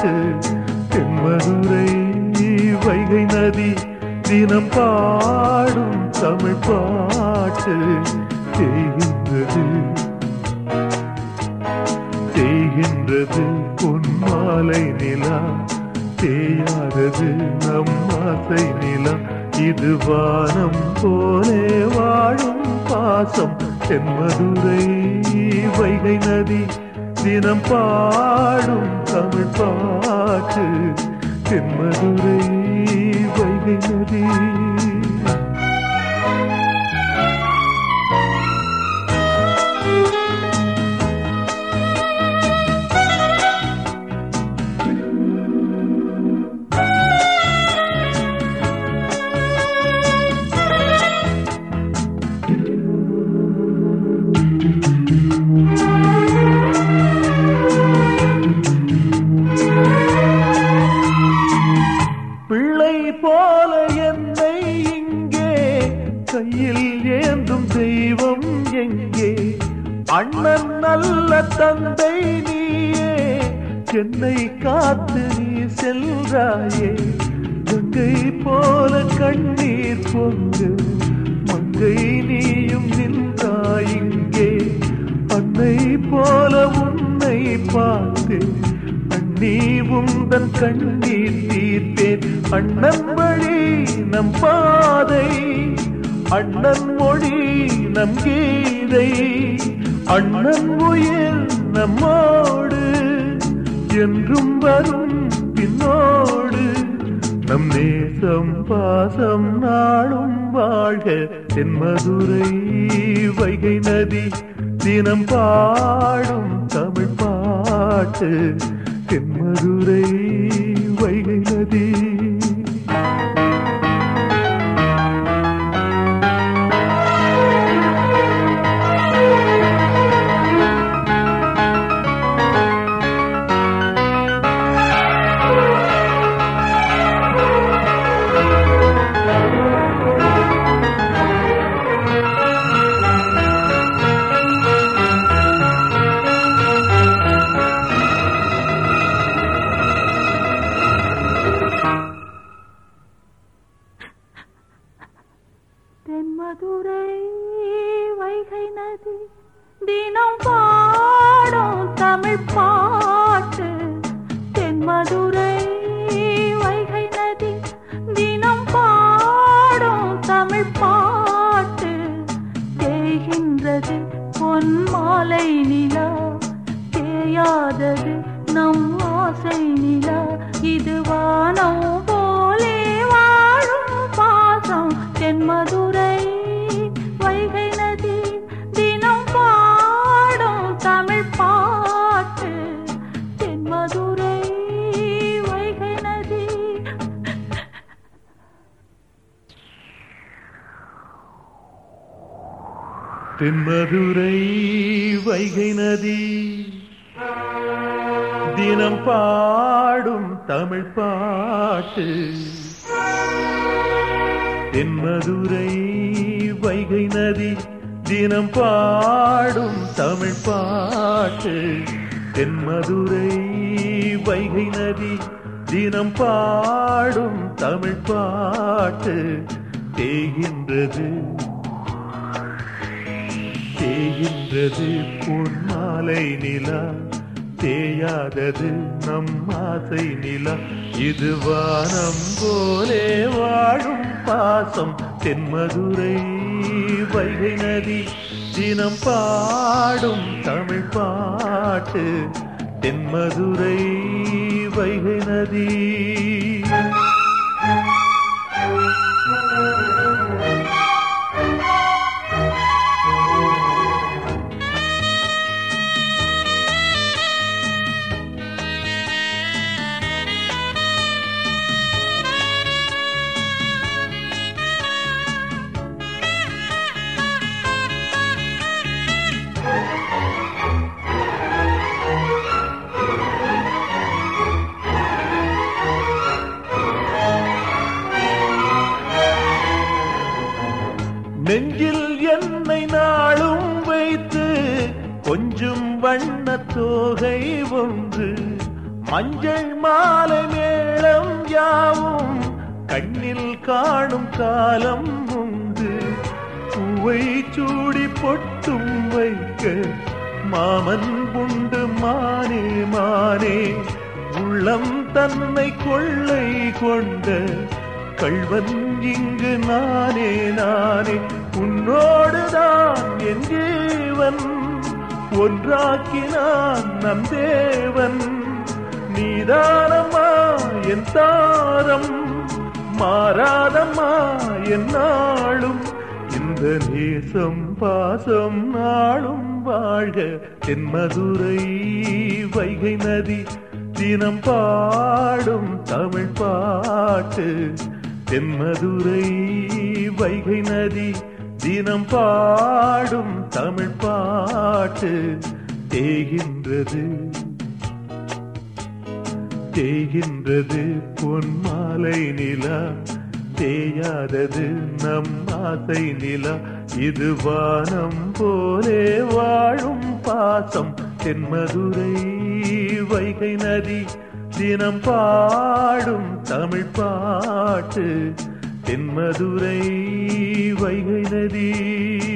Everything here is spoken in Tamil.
பாட்டு தென்மதுரை வைகை நதி தினம் பாடும் தமிழ் பாட்டு தேய்கின்றது தேய்கின்றது பொன்மாலை நிலா தேயாதது நம் ஆசை நிலா இது வானம் போலே வாழும் பாசம் தென்மதுரை வைகை நதி தினம் பாடும் தமிழ் பாட்டு தென்மதுரை வைகை நதி பிள்ளை போல என்னை இங்கே கையில் ஏந்தும் தெய்வம் எங்கே அண்ணன் நல்ல தந்தை நீயே என்னை காத்து நீ செல்றாயே கங்கை போல கண்ணீர் பொங்கு மங்கை நீயும் நின்றாய் இங்கே அன்னை போல உன்னை பார்த்தேன் அண்ணி உந்தன் கண்ணீர் தீர்த்தேன் அண்ணன் வழி நம் பாதை அண்ணன் மொழி நம் கீதை அண்ணன் உயிர் நம்மோடு என்றும் வரும் பின்னோடு நம் நேசம் பாசம் நாளும் வாழ்க தென்மதுரை வைகை நதி தினம் பாடும் தமிழ் பாட்டு தென்மதுரை வைகை நதி தென்மதுரை வைகை நதி தினம் பாடும் தமிழ் பாட்டு தென்மதுரை வைகை நதி தினம் பாடும் தமிழ் பாட்டு தேய்கின்றது பொன் மாலை நிலா தேயாதது நம் ஆசை நிலா இது வானம் போலே வாழும் பாசம் தென்மதுரை வைகை நதி தினம் பாடும் தமிழ் பாட்டு தென்மதுரை வைகை நதி தென்மதுரை வைகை நதி தினம் பாடும் தமிழ் பாட்டு தென்மதுரை வைகை நதி தினம் பாடும் தமிழ் பாட்டு தென்மதுரை வைகை நதி தினம் பாடும் தமிழ் பாட்டு தேய்கின்றது தேய்கின்றது பொன்மாலை நிலா தேயாதது நம் ஆசை நிலா இது வானம் போலே வாழும் பாசம் தென்மதுரை வைகை நதி தினம் பாடும் தமிழ் பாட்டு தென்மதுரை வைகை நதி நெஞ்சில் என்னை நாளும் வைத்து கொஞ்சம் வண்ண தோகை ஒன்று மஞ்சள் மாலை மேளம் யாவும் கண்ணில் காணும் காலம் உண்டு பூவை சூடி பொட்டும் வைக்க மாமன் உண்டு மானே மானே உள்ளம் தன்னை கொள்ளை கொண்ட கள்வன் இங்கு நானே நானே உன்னோடுதான் என் ஜீவன் ஒன்றாக்கினான் நம் தேவன் நீதானம்மா என் தாரம் மாறாதம்மா என் நாளும் இந்த நேசம் பாசம் நாளும் வாழ்க தென்மதுரை வைகை நதி தினம் பாடும் தமிழ் பாட்டு தென்மதுரை வைகை நதி தினம் பாடும் தமிழ் பாட்டு தேகின்றது தேகின்றது பொன் மாலை நிலா தேயாதது நம் ஆசை நிலா இது வானம் போலே வாழும் பாசம் தென்மதுரை வைகை நதி தினம் பாடும் தமிழ் பாட்டு தென்மதுரை வைகை நதி